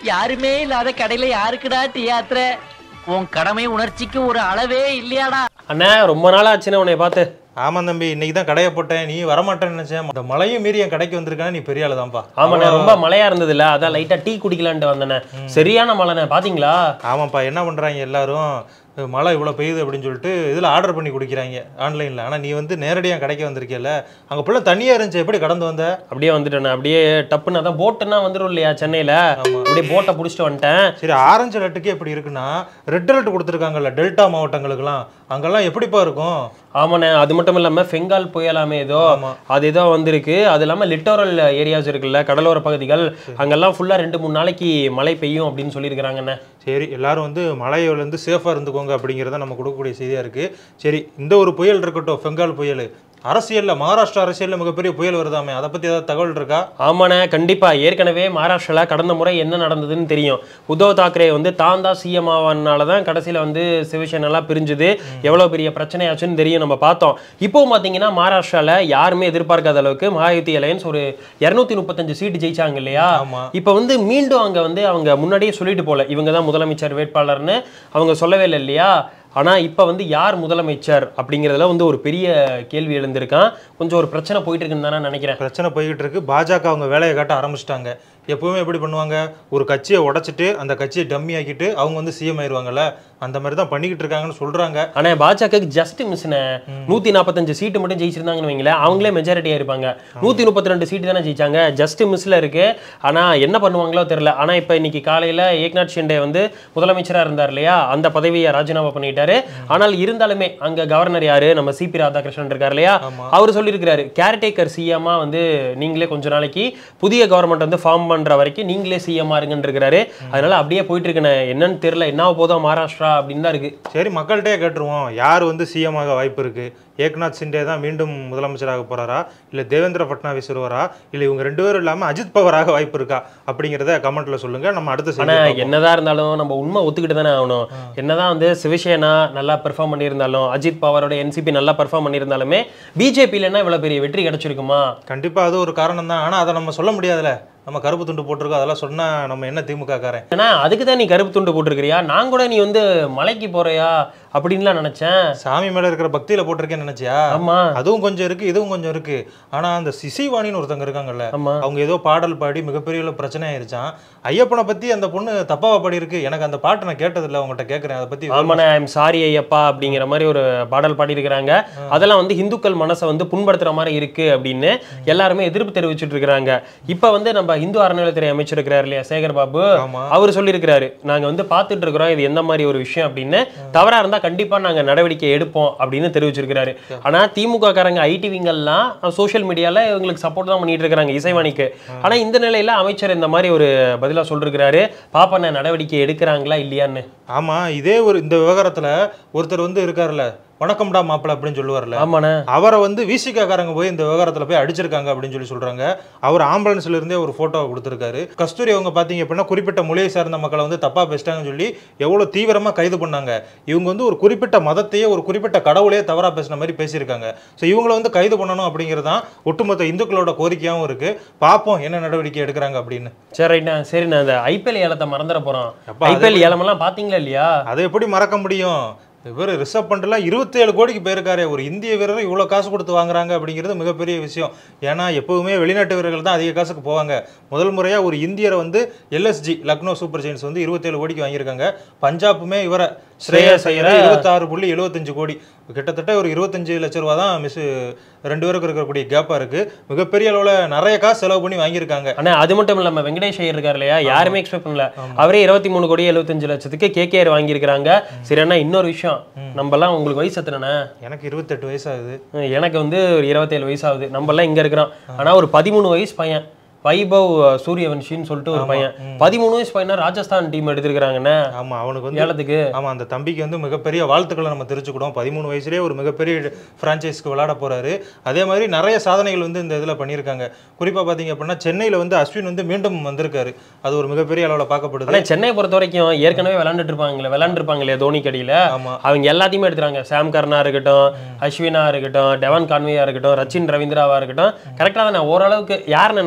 யாருமே இல்லாத கடையில யாருக்குடா டீ ஆத்துற உன் கடமை உணர்ச்சிக்கு ஒரு அளவே இல்லையாடா அண்ணா ரொம்ப நாள் ஆச்சுண்ணே உன்னை பார்த்து ஆமாம் தம்பி இன்னைக்கு தான் கடையை போட்டேன் நீ வரமாட்டேன்னு நினைச்சேன் அந்த மழையும் மீறி என் கடைக்கு வந்திருக்கானே நீ பெரிய ஆளு தான்ப்பா ஆமாண்ணே ரொம்ப மழையா இருந்ததுல்ல அதான் லைட்டா டீ குடிக்கலான்ட்டு வந்தேண்ணே சரியான மழைண்ணே பாத்தீங்களா ஆமாப்பா என்ன பண்றாங்க எல்லாரும் அஹ் மழை இவ்வளோ பெய்யுது அப்படின்னு சொல்லிட்டு இதில் ஆர்டர் பண்ணி குடிக்கிறாங்க ஆன்லைனில் ஆனால் நீ வந்து நேரடியாக கடைக்கு வந்திருக்கல அங்கே ஃபுல்லாக தனியாக இருந்துச்சு எப்படி கடந்து வந்த அப்படியே வந்துட்டேண்ணே அப்படியே டப்புன்னு அதான் போட்டுன்னா வந்துடும் இல்லையா சென்னையில அப்படியே போட்டை பிடிச்சிட்டு வந்துட்டேன் சரி ஆரஞ்சு அலர்ட்டுக்கு எப்படி இருக்குன்னா ரெட் அலர்ட் கொடுத்துருக்காங்கல்ல டெல்டா மாவட்டங்களுக்குலாம் அங்கெல்லாம் எப்படிப்பா இருக்கும் ஆமாண்ணே அது மட்டும் இல்லாம பெங்கால் புயலாமே ஏதோ ஆமா. அது ஏதோ வந்திருக்கு அது இல்லாம லிட்டோரல் ஏரியாஸ் இருக்குல்ல கடலோர பகுதிகள் அங்கெல்லாம் ஃபுல்லா ரெண்டு மூணு நாளைக்கு மழை பெய்யும் அப்படின்னு சொல்லியிருக்கிறாங்கண்ணே சரி எல்லாரும் வந்து மழையிலேருந்து சேஃபாக இருந்துக்கோங்க அப்படிங்கிறத நம்ம கொடுக்கக்கூடிய செய்தியாக இருக்குது சரி இந்த ஒரு புயல் இருக்கட்டும் பெங்கால் புயல் அரசியலில் மகாராஷ்டிரா அரசியலில் மிகப்பெரிய புயல் வருதாமே அதை பற்றி ஏதாவது தகவல் இருக்கா ஆமாண்ணே கண்டிப்பா ஏற்கனவே மகாராஷ்டிரால கடந்த முறை என்ன நடந்ததுன்னு தெரியும் உத்தவ் தாக்கரே வந்து தான் தான் சிஎம் ஆவானால தான் கடைசியில வந்து சிவசேனாலாம் பிரிஞ்சுது எவ்வளவு பெரிய பிரச்சனையாச்சுன்னு தெரியும் நம்ம பார்த்தோம் இப்போவும் பார்த்தீங்கன்னா மகாராஷ்டிரால யாருமே எதிர்பார்க்காத அளவுக்கு மகாயுத்தி அலையன்ஸ் ஒரு இரநூத்தி முப்பத்தஞ்சு சீட்டு ஜெயிச்சாங்க இல்லையா ஆமா. இப்போ வந்து மீண்டும் அங்க வந்து அவங்க முன்னாடியே சொல்லிட்டு போல இவங்க தான் முதலமைச்சர் வேட்பாளர்னு அவங்க சொல்லவே இல்லை இல்லையா ஆனா இப்போ வந்து யார் முதலமைச்சர் அப்படிங்கிறதுல வந்து ஒரு பெரிய கேள்வி எழுந்திருக்கான் கொஞ்சம் ஒரு பிரச்சனை போயிட்டு இருக்குன்னு தானே நினைக்கிறேன் பிரச்சனை போய்கிட்டு இருக்கு பாஜக அவங்க வேலையை காட்ட ஆரம்பிச்சிட்டாங்க எப்பவுமே எப்படி பண்ணுவாங்க ஒரு கட்சியை உடைச்சிட்டு அந்த கட்சியை டம்மி ஆக்கிட்டு அவங்க வந்து சிஎம் ஆயிருவாங்கல்ல அந்த மாதிரி தான் பண்ணிக்கிட்டு இருக்காங்கன்னு சொல்றாங்க ஆனா பாஜகவுக்கு ஜஸ்ட் மிஸ்ன நூத்தி நாற்பத்தஞ்சு சீட்டு மட்டும் ஜெயிச்சிருந்தாங்கன்னு வைங்களேன் அவங்களே மெஜாரிட்டியா இருப்பாங்க நூத்தி முப்பத்தி ரெண்டு சீட்டு தானே ஜெயிச்சாங்க ஜஸ்ட் மிஸ்ல இருக்கு ஆனா என்ன பண்ணுவாங்களோ தெரியல ஆனா இப்ப இன்னைக்கு காலையில ஏக்நாத் ஷிண்டே வந்து முதலமைச்சரா இருந்தார் இல்லையா அந்த பதவியை ராஜினாமா பண்ணிட்டாரு ஆனால் இருந்தாலுமே அங்க கவர்னர் யாரு நம்ம சிபி ராதாகிருஷ்ணன் இருக்காரு இல்லையா அவர் சொல்லியிருக்கிறாரு கேர்டேக்கர் சிஎம்மா வந்து நீங்களே கொஞ்ச நாளைக்கு புதிய கவர்மெண்ட் வந்து ஃபார்ம் பண்ற வரைக்கும் நீங்களே சிஎம்மா இருங்கன்னு இருக்கிறாரு அதனால அப்படியே போயிட்டு இருக்குண்ணே என்னன்னு தெரியல என்ன போதும் மகாராஷ்டிரா அப்படின்னு தான் இருக்கு சரி மக்கள்கிட்டயே கேட்டுருவோம் யார் வந்து சிஎம் ஆக வாய்ப்பு இருக்கு ஏக்நாத் சிண்டே தான் மீண்டும் முதலமைச்சராக போறாரா இல்ல தேவேந்திர ஃபட்னாவிஸ் வருவாரா இல்ல இவங்க ரெண்டு பேரும் இல்லாம அஜித் பவராக வாய்ப்பு இருக்கா அப்படிங்கிறத கமெண்ட்ல சொல்லுங்க நம்ம அடுத்த ஆனா செய்தி என்னதான் இருந்தாலும் நம்ம உண்மை ஒத்துக்கிட்டு தானே ஆகணும் என்னதான் வந்து சிவசேனா நல்லா பெர்ஃபார்ம் பண்ணியிருந்தாலும் அஜித் பவாரோட என்சிபி நல்லா பெர்ஃபார்ம் பண்ணியிருந்தாலுமே பிஜேபியிலன்னா இவ்வளவு பெரிய வெற்றி கிடைச்சிருக்குமா கண்டிப்பா அது ஒரு காரணம் தான் ஆனா அதை நம்ம சொல்ல முடியாதுல நம்ம கருப்பு துண்டு போட்டிருக்கோம் அதெல்லாம் சொன்னா நம்ம என்ன திமுக காரன் ஏன்னா அதுக்கு தான் நீ கருப்பு துண்டு போட்டிருக்கிறியா நான் கூட நீ வந்து மலைக்கு போறியா அப்படின்லாம் நினைச்சேன் சாமி மேல இருக்கிற பக்தியில போட்டிருக்கேன்னு நினைச்சியா ஆமா அதுவும் கொஞ்சம் இருக்கு இதுவும் கொஞ்சம் இருக்கு ஆனா அந்த சிசிவாணின்னு ஒருத்தங்க இருக்காங்கல்ல ஆமா அவங்க ஏதோ பாடல் பாடி மிகப்பெரிய அளவு பிரச்சனை ஆயிருச்சான் ஐயப்பனை பத்தி அந்த பொண்ணு தப்பாவா பாடி இருக்கு எனக்கு அந்த பாட்டு நான் கேட்டதில்ல உங்ககிட்ட கேட்கறேன் அதை பத்தி ஆமாண்ணே ஐம் சாரி ஐயப்பா அப்படிங்கிற மாதிரி ஒரு பாடல் பாடியிருக்கிறாங்க அதெல்லாம் வந்து இந்துக்கள் மனசை வந்து புண்படுத்துற மாதிரி இருக்கு அப்படின்னு எல்லாருமே எதிர்ப்பு தெரிவிச்சுட்டு இருக்கிறாங்க இப்போ வந்து நம்ம இந்து அறநிலையத்துறை அமைச்சர் இருக்கிறார் இல்லையா சேகர் பாபு ஆமா அவர் சொல்லியிருக்கிறாரு நாங்க வந்து பார்த்துட்டு இருக்கிறோம் இது எந்த மாதிரி ஒரு விஷயம் அப்படின்னு தவறா இருந்தா கண்டிப்பா நாங்க நடவடிக்கை எடுப்போம் அப்படின்னு தெரிவிச்சிருக்கிறாரு ஆனா திமுக காரங்க ஐடி விங்கெல்லாம் சோஷியல் மீடியால இவங்களுக்கு சப்போர்ட் தான் பண்ணிட்டு இருக்காங்க இசைவாணிக்கு ஆனா இந்த நிலையில அமைச்சர் இந்த மாதிரி ஒரு பதிலா சொல்லிருக்கிறாரு பாப்பா நடவடிக்கை எடுக்கிறாங்களா இல்லையான்னு ஆமா இதே ஒரு இந்த விவகாரத்துல ஒருத்தர் வந்து இருக்காருல்ல வணக்கம்டா மாப்பிள அப்படின்னு சொல்லுவார்ல ஆமாண்ணே அவரை வந்து விசிகா காரங்க போய் இந்த விவகாரத்துல போய் அடிச்சிருக்காங்க அப்படின்னு சொல்லி சொல்றாங்க அவர் ஆம்புலன்ஸ்ல இருந்தே ஒரு போட்டோவை கொடுத்திருக்காரு கஸ்தூரி அவங்க பாத்தீங்க அப்படின்னா குறிப்பிட்ட மொழியை சார்ந்த மக்களை வந்து தப்பா பேசிட்டாங்கன்னு சொல்லி எவ்வளவு தீவிரமா கைது பண்ணாங்க இவங்க வந்து ஒரு குறிப்பிட்ட மதத்தையே ஒரு குறிப்பிட்ட கடவுளையே தவறா பேசின மாதிரி பேசியிருக்காங்க ஸோ இவங்கள வந்து கைது பண்ணணும் அப்படிங்கிறது தான் ஒட்டுமொத்த இந்துக்களோட கோரிக்கையாகவும் இருக்கு பார்ப்போம் என்ன நடவடிக்கை எடுக்கிறாங்க அப்படின்னு சரி ரைட்ண்ணா சரிண்ணா இந்த ஐபிஎல் ஏலத்தை மறந்துட போறோம் அப்பா, அது ஐபிஎல் ஏலமெல்லாம் பாத்தீங்களா இல்லையா அதை எப்படி மறக்க முடியும் இவர் ரிசர்வ் பண்ணிட்டுலாம் இருபத்தேழு கோடிக்கு போயிருக்காரு ஒரு இந்திய வீரர் இவ்வளோ காசு கொடுத்து வாங்குறாங்க அப்படிங்கிறது மிகப்பெரிய விஷயம் ஏன்னா எப்பவுமே வெளிநாட்டு வீரர்கள் தான் அதிக காசுக்கு போவாங்க முதல் முறையாக ஒரு இந்தியரை வந்து எல்எஸ்ஜி லக்னோ சூப்பர் ஜெயின்ஸ் வந்து இருபத்தேழு கோடிக்கு வாங்கியிருக்காங்க பஞ்சாப்புமே இவரை ஸ்ரேயஸ் ஐயரை இருபத்தாறு புள்ளி எழுபத்தஞ்சு கோடி கிட்டத்தட்ட ஒரு இருபத்தஞ்சு லட்ச ரூபா தான் மிஸ் ரெண்டு பேருக்கு இருக்கக்கூடிய கேப்பாக இருக்கு மிகப்பெரிய அளவில் நிறைய காசு செலவு பண்ணி வாங்கியிருக்காங்க ஆனா அது மட்டும் இல்லாம வெங்கடேஷ் ஐயர் இருக்காரு இல்லையா யாருமே எக்ஸ்பெக்ட் பண்ணல அவரே இருபத்தி மூணு கோடி எழுபத்தஞ்சு லட்சத்துக்கு கேகேஆர் வாங்கியிருக்கிறாங்க சரி அண்ணா இன்னொரு விஷயம் நம்ம எல்லாம் உங்களுக்கு வயசு எத்தனை எனக்கு இருபத்தெட்டு வயசாகுது எனக்கு வந்து ஒரு இருபத்தேழு வயசு ஆகுது நம்ம எல்லாம் இங்க இருக்கிறோம் ஆனா ஒரு பதிமூணு வயசு பையன் வைபவ் சூரியவன்ஷின்னு சொல்லிட்டு ஒரு பையன் பதிமூணு வயசு பையனா ராஜஸ்தான் டீம் எடுத்திருக்கிறாங்கண்ணே ஆமா அவனுக்கு வந்து ஏலத்துக்கு ஆமா அந்த தம்பிக்கு வந்து மிகப்பெரிய வாழ்த்துக்களை நம்ம தெரிஞ்சுக்கிட்டோம் பதிமூணு வயசுலேயே ஒரு மிகப்பெரிய ஃப்ரான்ச்சைஸ்க்கு விளையாட போறாரு அதே மாதிரி நிறைய சாதனைகள் வந்து இந்த இதில் பண்ணியிருக்காங்க குறிப்பா பார்த்தீங்க அப்படின்னா சென்னையில் வந்து அஸ்வின் வந்து மீண்டும் வந்திருக்காரு அது ஒரு மிகப்பெரிய அளவில் பார்க்கப்படுது ஆனா சென்னையை பொறுத்த வரைக்கும் ஏற்கனவே விளையாண்டுட்டு இருப்பாங்களே விளையாண்டுருப்பாங்க இல்லையா தோனி கடியில ஆமா அவங்க எல்லாத்தையுமே எடுத்துறாங்க சாம் கர்னா இருக்கட்டும் அஸ்வினா இருக்கட்டும் டெவான் கான்வியா இருக்கட்டும் ரச்சின் ரவீந்திராவா இருக்கட்டும் கரெக்டாக தானே ஓரளவுக்கு யாருன்னு நம்ம சென்னையை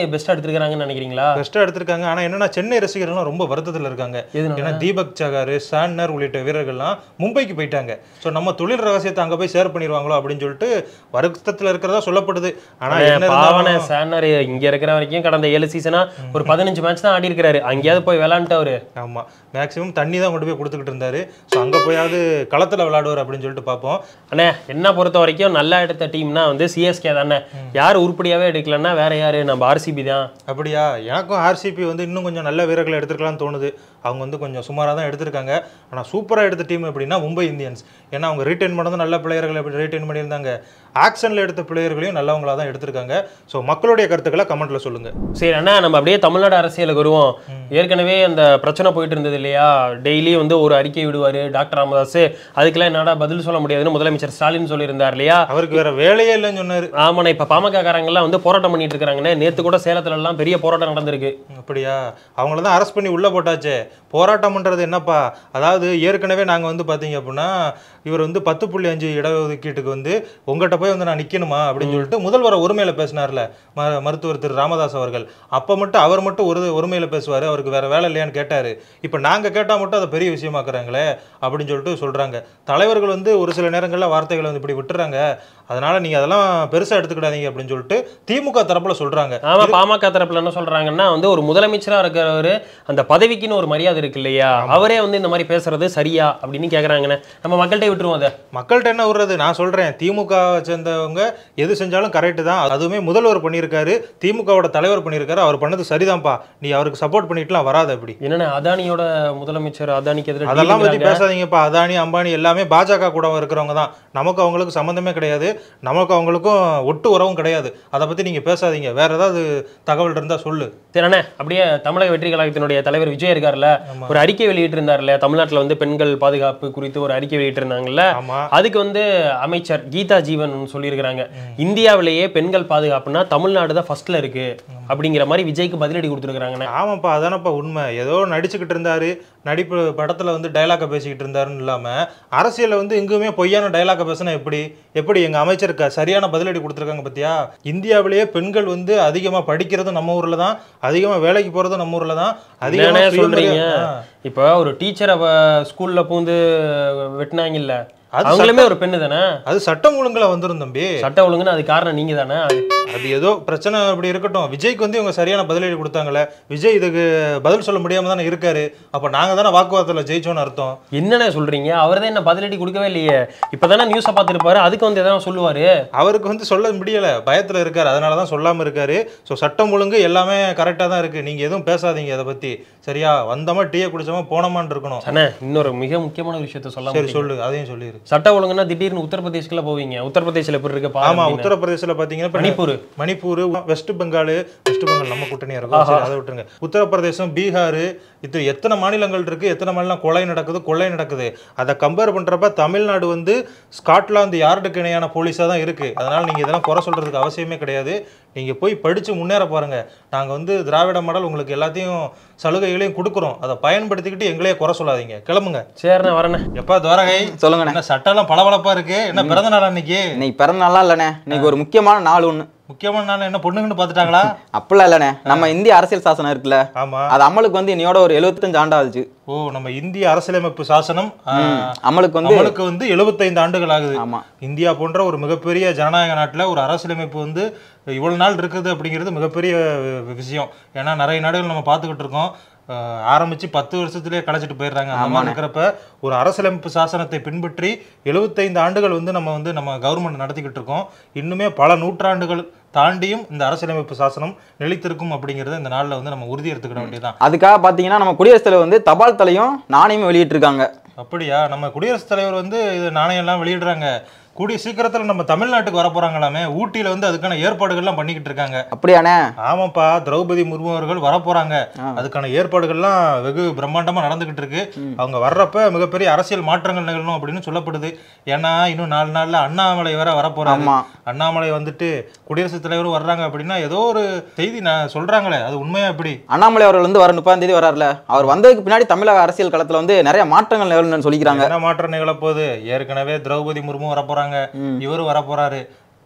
பெஸ்ட்டாக எடுத்துருக்காங்கன்னு நினைக்கிறீங்களா பெஸ்ட்டாக எடுத்திருக்காங்க ஆனா என்னன்னா சென்னை ரசிகர்கள்லாம் ரொம்ப வருத்தத்துல இருக்காங்க எதனால? ஏன்னா தீபக் சகாரு சான்னர் உள்ளிட்ட வீரர்கள்லாம் மும்பைக்கு போயிட்டாங்க ஸோ நம்ம தொழில் ரகசியத்தை அங்க போய் ஷேர் பண்ணிடுவாங்களோ அப்படின்னு சொல்லிட்டு வருத்தத்துல இருக்கிறதா சொல்லப்படுது ஆனா என்ன பாவன இருந்தாலும் சேனர் இங்க இருக்கிற வரைக்கும் கடந்த ஏழு சீசனா ஒரு பதினஞ்சு மேட்ச் தான் ஆடி இருக்காரு அங்கேயாவது போய் விளாண்டுட்டு அவரு ஆமா மேக்ஸிமம் தண்ணி தான் கொண்டு போய் கொடுத்துக்கிட்டு இருந்தாரு ஸோ அங்க போயாவது களத்துல விளையாடுவார் அப்படின்னு சொல்லிட்டு பார்ப்போம் அண்ணே என்ன பொறுத்த வரைக்கும் நல்லா எடுத்த டீம்னா வந்து சிஎஸ்கே தானே யார் உருப்படியாவே எடுக்கலன்னா வேற யாரு நம்ம ஆர்சிபி தான் அப்படியா எனக்கும் ஆர்சிபி வந்து இன்னும் கொஞ்சம் நல்ல வீரர்களை எடுத்துக்கலாம்னு தோணுது அவங்க வந்து கொஞ்சம் சுமாராக தான் எடுத்திருக்காங்க ஆனால் சூப்பராக எடுத்த டீம் எப்படின்னா மும்பை இந்தியன்ஸ் ஏன்னா அவங்க ரீட்டைன் பண்ணதும் நல்ல பிளேயர்களை எப்படி ரீட்டைன் பண்ணியிருந்தாங்க ஆக்ஷனில் எடுத்த பிளேயர்களையும் நல்லவங்களா தான் எடுத்திருக்காங்க ஸோ மக்களுடைய கருத்துக்களை கமெண்ட்ல சொல்லுங்க சரி அண்ணா நம்ம அப்படியே தமிழ்நாடு அரசியலுக்கு வருவோம் ஏற்கனவே அந்த பிரச்சனை போயிட்டு இருந்தது இல்லையா டெய்லி வந்து ஒரு அறிக்கை விடுவாரு டாக்டர் ராமதாஸ் அதுக்கெல்லாம் என்னடா பதில் சொல்ல முடியாதுன்னு முதலமைச்சர் ஸ்டாலின் சொல்லியிருந்தார் இல்லையா அவருக்கு வேற வேலையே இல்லைன்னு சொன்னாரு ஆமாண்ணா இப்ப பாமக காரங்கெல்லாம் வந்து போராட்டம் பண்ணிட்டு இருக்காங்கண்ணே நேத்து கூட சேலத்துல எல்லாம் பெரிய போராட்டம் நடந்திருக்கு அப்படியா அவங்கள தான் அரெஸ்ட் பண்ணி உள்ளே போட்டாச்சே போராட்டம்ன்றது என்னப்பா அதாவது ஏற்கனவே நாங்கள் வந்து பார்த்தீங்க அப்படின்னா இவர் வந்து பத்து புள்ளி அஞ்சு இடஒதுக்கீட்டுக்கு வந்து உங்கள்கிட்ட போய் வந்து நான் நிற்கணுமா அப்படின்னு சொல்லிட்டு முதல்வரை ஒருமையில பேசினார்ல ம மருத்துவர் திரு ராமதாஸ் அவர்கள் அப்போ மட்டும் அவர் மட்டும் ஒரு ஒருமையில பேசுவார் அவருக்கு வேற வேலை இல்லையான்னு கேட்டார் இப்போ நாங்கள் கேட்டால் மட்டும் அதை பெரிய விஷயமாக்குறாங்களே அப்படின்னு சொல்லிட்டு சொல்கிறாங்க தலைவர்கள் வந்து ஒரு சில நேரங்களில் வார்த்தைகளை வந்து இப்படி விட்டுறாங்க அதனால நீங்கள் அதெல்லாம் பெருசாக எடுத்துக்கிடாதீங்க அப்படின்னு சொல்லிட்டு திமுக தரப்பில் சொல்கிறாங்க ஆமா பாமக தரப்புல என்ன சொல்றாங்கன்னா வந்து ஒரு முதலமைச்சரா இருக்கிறவரு அந்த பதவிக்குன்னு ஒரு மரியாதை இருக்கு இல்லையா அவரே வந்து இந்த மாதிரி பேசுறது சரியா அப்படின்னு கேக்குறாங்கண்ணே நம்ம மக்கள்கிட்ட விட்டுருவோம் அதை மக்கள்கிட்ட என்ன விடுறது நான் சொல்றேன் திமுக வை சேர்ந்தவங்க எது செஞ்சாலும் கரெக்டு தான் அதுவுமே முதல்வர் பண்ணியிருக்காரு திமுகவோட தலைவர் பண்ணியிருக்காரு அவர் பண்ணது சரிதான்ப்பா நீ அவருக்கு சப்போர்ட் பண்ணிட்டுலாம் வராது அப்படி என்னண்ணே அதானியோட முதலமைச்சர் அதானிக்கு எதிராக அதெல்லாம் பத்தி டீலிங்கிறாங்க. பேசாதீங்கப்பா அதானி அம்பானி எல்லாமே பாஜக கூட இருக்கிறவங்க தான் நமக்கு அவங்களுக்கு சம்மந்தமே கிடையாது நமக்கு அவங்களுக்கும் ஒட்டு உறவும் கிடையாது அதை பத்தி நீங்க பேசாதீங்க வேற ஏதாவது தகவல் இருந்தா சொல்லு சரிண்ணே அப்படியே தமிழக வெற்றி கழகத்தினுடைய தலைவர் விஜய் இருக்கார்ல ஒரு அறிக்கை வெளியிட்டு இருந்தார்ல தமிழ்நாட்டுல வந்து பெண்கள் பாதுகாப்பு குறித்து ஒரு அறிக்கை வெளியிட்டு இருந்தாங்கல்ல ஆமா அதுக்கு வந்து அமைச்சர் கீதா ஜீவன் சொல்லியிருக்கிறாங்க இந்தியாவிலேயே பெண்கள் பாதுகாப்புனா தமிழ்நாடு தான் ஃபர்ஸ்ட்ல இருக்கு அப்படிங்கிற மாதிரி விஜய்க்கு பதிலடி கொடுத்துருக்காங்கண்ணே ஆமாப்பா அதானப்பா உண்மை ஏதோ நடிச்சுக்கிட்டு இருந்தாரு நடிப்பு படத்துல வந்து டைலாக்கை பேசிக்கிட்டு இருந்தாருன்னு இல்லாம அரசியல்ல வந்து எங்குமே பொய்யான டைலாக்கை பேசினா எப்படி எப்படி எங்க அமைச்சருக்கு சரியான பதிலடி கொடுத்துருக்காங்க பத்தியா இந்தியாவிலேயே பெண்கள் வந்து அதிகமா படிக்கிறதும் நம்ம ஊர்ல தான் அதிகமா வேலைக்கு போறதும் நம்ம ஊர்ல தான் அதிகமா என்னண்ணே சுயமரியா- சொல்றீங்க ஆ. இப்போ ஒரு டீச்சரை ஸ்கூல்ல பூந்து வெட்டினாங்கல்ல அது அவங்களுமே ஒரு பெண்ணு தானே அது சட்டம் ஒழுங்குல வந்துரும் தம்பி சட்ட ஒழுங்குன்னு அது காரணம் நீங்க தானே அது ஏதோ பிரச்சனை அப்படி இருக்கட்டும் விஜய்க்கு வந்து இவங்க சரியான பதிலடி கொடுத்தாங்களே விஜய் இதுக்கு பதில் சொல்ல முடியாம தானே இருக்காரு அப்ப நாங்க தானே வாக்குவாதத்துல ஜெயிச்சோம்னு அர்த்தம் என்னண்ணே சொல்றீங்க அவர் தான் என்ன பதிலடி கொடுக்கவே இல்லையே இப்பதானே நியூஸை பார்த்துருப்பாரு அதுக்கு வந்து எதாவது சொல்லுவாரு அவருக்கு வந்து சொல்ல முடியல பயத்துல இருக்காரு அதனால தான் சொல்லாம இருக்காரு ஸோ சட்டம் ஒழுங்கு எல்லாமே கரெக்டாக தான் இருக்கு நீங்க எதுவும் பேசாதீங்க அதை பத்தி சரியா வந்தோமா டீயை குடிச்சோமா போனோமான்னு இருக்கணும் அண்ணே இன்னொரு மிக முக்கியமான விஷயத்த சொல்ல சரி சொல்லு அதையும் சொல்லிடு சட்ட ஒழுங்குன்னா திடீர்னு உத்தரப்பிரதேஷ்குள்ள போவீங்க உத்தரப்பிரதேசில் எப்படி இருக்கு ஆமா பாருங்க உத்தரப்பிரதேசல பாத்தீங்கன்னா இப்ப மணிப்பூர் மணிப்பூர் வெஸ்ட் பெங்கால் வெஸ்ட் பெங்கால் நம்ம கூட்டணியா இருக்கும் சரி, அதை விட்டுருங்க உத்தரப்பிரதேசம் பீகார் இது எத்தனை மாநிலங்கள் இருக்கு எத்தனை மாநிலம் கொலை நடக்குது கொள்ளை நடக்குது அதை கம்பேர் பண்றப்ப தமிழ்நாடு வந்து ஸ்காட்லாந்து யார்டுக்கு இணையான போலீஸா தான் இருக்கு அதனால நீங்க இதெல்லாம் குறை சொல்றதுக்கு அவசியமே கிடையாது நீங்க போய் படிச்சு முன்னேற பாருங்க நாங்க வந்து திராவிட மாடல் உங்களுக்கு எல்லாத்தையும் சலுகைகளையும் கொடுக்குறோம் அதை பயன்படுத்திக்கிட்டு எங்களையே குறை சொல்லாதீங்க கிளம்புங்க சரிண்ணே வரேண்ணே எப்பா துவரகை சொல்லுங்கண்ணே என்ன சட்டெல்லாம் பளபளப்பா இருக்கு என்ன பிறந்த நாள் அன்னைக்கு இன்னைக்கு பிறந்த நாளா இல்லைண்ணே இன்னைக்கு ஒரு முக்கியமான நாள் ஒன்று முக்கியமான நாள் என்ன பொண்ணுங்கன்னு பார்த்துட்டாங்களா அப்படிலாம் இல்லைண்ணே நம்ம இந்திய அரசியல் சாசனம் இருக்குல்ல ஆமா அது அமலுக்கு வந்து இன்னையோட ஒரு எழுபத்தஞ்சு ஆண்டாச்சு ஓ நம்ம இந்திய அரசியலமைப்பு சாசனம் ஆ, அமலுக்கு வந்து அமலுக்கு வந்து 75 ஆண்டுகள் ஆகுது ஆமா இந்தியா போன்ற ஒரு மிகப்பெரிய ஜனநாயக நாட்டுல ஒரு அரசியலமைப்பு வந்து இவ்வளவு நாள் இருக்குது அப்படிங்கிறது மிகப்பெரிய வி- விஷயம் ஏன்னா நிறைய நாடுகள் நம்ம பார்த்துக்கிட்டு இருக்கோம் அஹ், ஆரம்பிச்சு பத்து வருஷத்துலயே கலைச்சிட்டு போயிடுறாங்க அந்த மாதிரி இருக்கிறப்ப ஒரு அரசியலமைப்பு சாசனத்தை பின்பற்றி 75 ஆண்டுகள் வந்து நம்ம வந்து நம்ம கவர்மெண்ட் நடத்திக்கிட்டு இருக்கோம் இன்னுமே பல நூற்றாண்டுகள் தாண்டியும் இந்த அரசியலமைப்பு சாசனம் நிலைத்திருக்கும் அப்படிங்கறத இந்த நாள்ல வந்து நம்ம உறுதி எடுத்துக்கிட வேண்டியதுதான் அதுக்காக பார்த்தீங்கன்னா நம்ம குடியரசுத் தலைவர் வந்து தபால் தலையும் நாணயமும் வெளியிட்டிருக்காங்க அப்படியா நம்ம குடியரசுத் தலைவர் வந்து இது நாணயம் எல்லாம் வெளியிடுறாங்க கூடிய சீக்கிரத்துல நம்ம தமிழ்நாட்டுக்கு வர போறாங்களாமே ஊட்டியில வந்து அதுக்கான ஏற்பாடுகள்லாம் பண்ணிக்கிட்டு இருக்காங்க அப்படியாண்ணே ஆமாப்பா திரௌபதி முர்மு அவர்கள் வர போறாங்க ஆ. அதுக்கான ஏற்பாடுகள்லாம் வெகு பிரம்மாண்டமா நடந்துகிட்டு இருக்கு அவங்க வர்றப்ப மிகப்பெரிய அரசியல் மாற்றங்கள் நிகழணும் அப்படின்னு சொல்லப்படுது ஏன்னா இன்னும் நாலு நாள்ல அண்ணாமலை வேற வர போறாங்க ஆமா அண்ணாமலை வந்துட்டு குடியரசுத் தலைவரும் வர்றாங்க அப்படின்னா ஏதோ ஒரு செய்தி நான் சொல்றாங்களே அது உண்மையா எப்படி அண்ணாமலை அவர்கள் வந்து வர முப்பதாம் தேதி வராருல அவர் வந்ததுக்கு பின்னாடி தமிழக அரசியல் களத்துல வந்து நிறைய மாற்றங்கள் நிகழணும்னு சொல்லிக்கிறாங்க என்ன மாற்றம் நிகழப்போகுது ஏற்கனவே திரௌபதி முர்மு வர போறாங்க ம். இவரும் வர போறாரு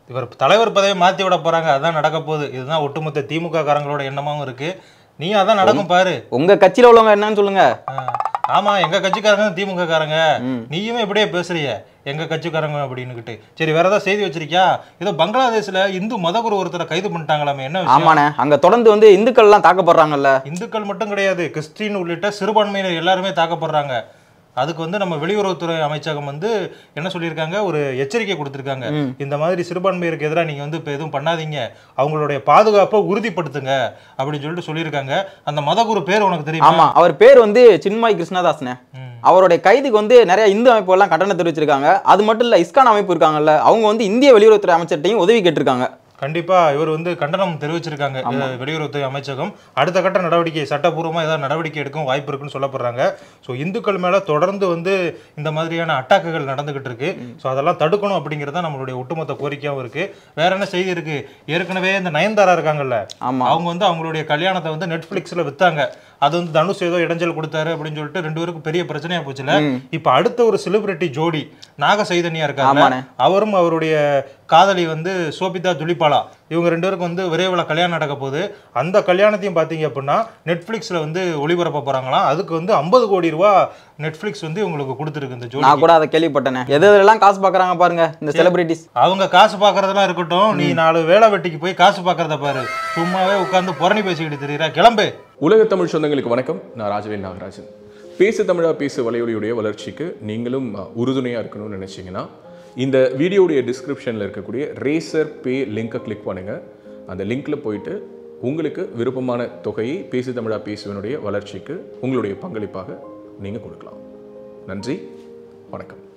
இவர் தலைவர் பதவியை மாத்தி விட போறாங்க அதான் நடக்க போகுது இதுதான் ஒட்டுமொத்த திமுக காரங்களோட எண்ணமாவும் இருக்கு நீ அதான் நடக்கும் பாரு உங்க கட்சியில உள்ளவங்க என்னன்னு சொல்லுங்க ஆ, ஆமா எங்க கட்சிக்காரங்க திமுக காரங்க ம். நீயுமே இப்படியே பேசுறிய எங்க கட்சிக்காரங்க அப்படின்னுகிட்டு சரி வேற ஏதாவது செய்தி வச்சிருக்கியா ஏதோ பங்களாதேஷ்ல இந்து மதகுரு ஒருத்தரை கைது பண்ணிட்டாங்களாமே என்ன விஷயம் ஆமாண்ணே அங்க தொடர்ந்து வந்து இந்துக்கள் எல்லாம் தாக்கப்படுறாங்கல்ல இந்துக்கள் மட்டும் கிடையாது கிறிஸ்டின் உள்ளிட்ட சிறுபான்மையினர் எல்லாருமே தாக்கப்படுறாங்க அதுக்கு வந்து நம்ம வெளியுறவுத்துறை அமைச்சகம் வந்து என்ன சொல்லியிருக்காங்க ஒரு எச்சரிக்கை கொடுத்திருக்காங்க இந்த மாதிரி சிறுபான்மையருக்கு எதிராக நீங்க வந்து இப்போ எதுவும் பண்ணாதீங்க அவங்களுடைய பாதுகாப்பை உறுதிப்படுத்துங்க அப்படின்னு சொல்லிட்டு சொல்லியிருக்காங்க அந்த மதகுரு பேர் உனக்கு தெரியுமா ஆமா அவர் பேர் வந்து சின்மய் கிருஷ்ணதாஸ்னே ம். அவருடைய கைதுக்கு வந்து நிறைய இந்து அமைப்பு எல்லாம் கண்டனம் தெரிவிச்சிருக்காங்க அது மட்டும் இல்ல இஸ்கான் அமைப்பு இருக்காங்கல்ல அவங்க வந்து இந்திய வெளியுறவுத்துறை அமைச்சர்ட்டையும் உதவி கேட்டிருக்காங்க கண்டிப்பா இவர் வந்து கண்டனம் தெரிவிச்சிருக்காங்க அஹ் வெளியுறவுத்துறை அமைச்சகம் அடுத்த கட்ட நடவடிக்கை சட்டப்பூர்வமா ஏதாவது நடவடிக்கை எடுக்கும் வாய்ப்பு இருக்குன்னு சொல்லப்படுறாங்க ஸோ இந்துக்கள் மேல தொடர்ந்து வந்து இந்த மாதிரியான அட்டாக்குகள் நடந்துகிட்டு இருக்கு ஸோ அதெல்லாம் தடுக்கணும் அப்படிங்கிறது தான் நம்மளுடைய ஒட்டுமொத்த கோரிக்கையாகவும் இருக்கு வேற என்ன செய்தி இருக்கு ஏற்கனவே இந்த நயன்தாரா இருக்காங்கல்ல ஆமா அவங்க வந்து அவங்களுடைய கல்யாணத்தை வந்து நெட்ஃபிளிக்ஸ்ல வித்தாங்க அது வந்து தனுஷ் ஏதோ இடைஞ்சல் கொடுத்தாரு அப்படின்னு சொல்லிட்டு ரெண்டு பேருக்கும் பெரிய பிரச்சனையா போச்சுல இப்ப அடுத்த ஒரு செலிபிரிட்டி ஜோடி நாக சைதன்யா இருக்காங்க ஆமாண்ணே. அவரும் அவருடைய காதலி வந்து சோபிதா துலிபாலா இவங்க ரெண்டு பேருக்கும் வந்து விரைவில் கல்யாணம் நடக்க போகுது அந்த கல்யாணத்தையும் பார்த்தீங்க அப்படின்னா நெட்ஃப்ளிக்ஸில் வந்து ஒளிபரப்ப போறாங்களாம் அதுக்கு வந்து ஐம்பது கோடி ரூபா நெட்ஃப்ளிக்ஸ் வந்து இவங்களுக்கு கொடுத்துருக்கு இந்த ஜோடி நான் கூட அதை கேள்விப்பட்டேனே எது எதெல்லாம் காசு பாக்குறாங்க பாருங்க இந்த செலிபிரிட்டிஸ் அவங்க காசு பார்க்கறதெல்லாம் இருக்கட்டும் நீ நாலு வேலை வெட்டிக்கு போய் காசு பார்க்கறத பாரு சும்மாவே உட்காந்து புரணி பேசிக்கிட்டு தெரியுறா கிளம்பு உலக தமிழ் சொந்தங்களுக்கு வணக்கம் நான் ராஜவேல் நாகராஜன் பேசு தமிழா பேசு வலையொலியுடைய வளர்ச்சிக்கு நீங்களும் உறுதுணையாக இருக்கணும்னு நினச்சிங்கன்னா இந்த வீடியோடைய டிஸ்கிரிப்ஷனில் இருக்கக்கூடிய ரேசர் பே லிங்கை கிளிக் பண்ணுங்கள் அந்த லிங்க்கில் போயிட்டு உங்களுக்கு விருப்பமான தொகையை பேசு தமிழா பேசுவனுடைய வளர்ச்சிக்கு உங்களுடைய பங்களிப்பாக நீங்கள் கொடுக்கலாம் நன்றி வணக்கம்